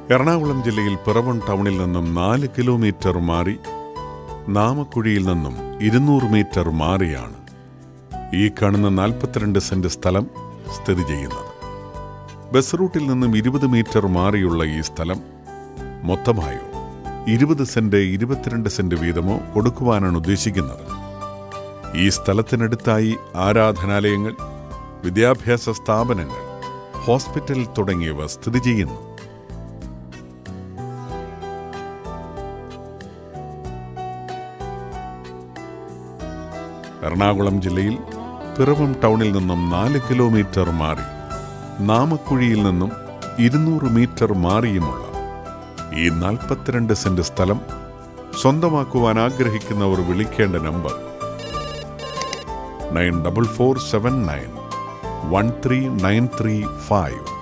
എറണാകുളം ജില്ലയിൽ പിറവം ടൗണിൽ നിന്നും നാല് കിലോമീറ്റർ മാറി നാമക്കുഴിയിൽ നിന്നും ഇരുന്നൂറ് മീറ്റർ മാറിയാണ് ഈ കാണുന്ന നാൽപ്പത്തിരണ്ട് സെന്റ് സ്ഥലം സ്ഥിതി ചെയ്യുന്നത് ബസ് റൂട്ടിൽ നിന്നും ഇരുപത് മീറ്റർ മാറിയുള്ള ഈ സ്ഥലം മൊത്തമായോ ഇരുപത് സെന്റ് ഇരുപത്തിരണ്ട് സെന്റ് വീതമോ കൊടുക്കുവാനാണ് ഉദ്ദേശിക്കുന്നത് ഈ സ്ഥലത്തിനടുത്തായി ആരാധനാലയങ്ങൾ വിദ്യാഭ്യാസ സ്ഥാപനങ്ങൾ ഹോസ്പിറ്റൽ തുടങ്ങിയവ സ്ഥിതി ചെയ്യുന്നു എറണാകുളം ജില്ലയിൽ പിറവം ടൗണിൽ നിന്നും നാല് കിലോമീറ്റർ മാറി നാമക്കുഴിയിൽ നിന്നും ഇരുന്നൂറ് മീറ്റർ മാറിയുമുള്ള ഈ നാൽപ്പത്തിരണ്ട് സെന്റ് സ്ഥലം സ്വന്തമാക്കുവാൻ ആഗ്രഹിക്കുന്നവർ വിളിക്കേണ്ട number nine double four seven nine one three nine three five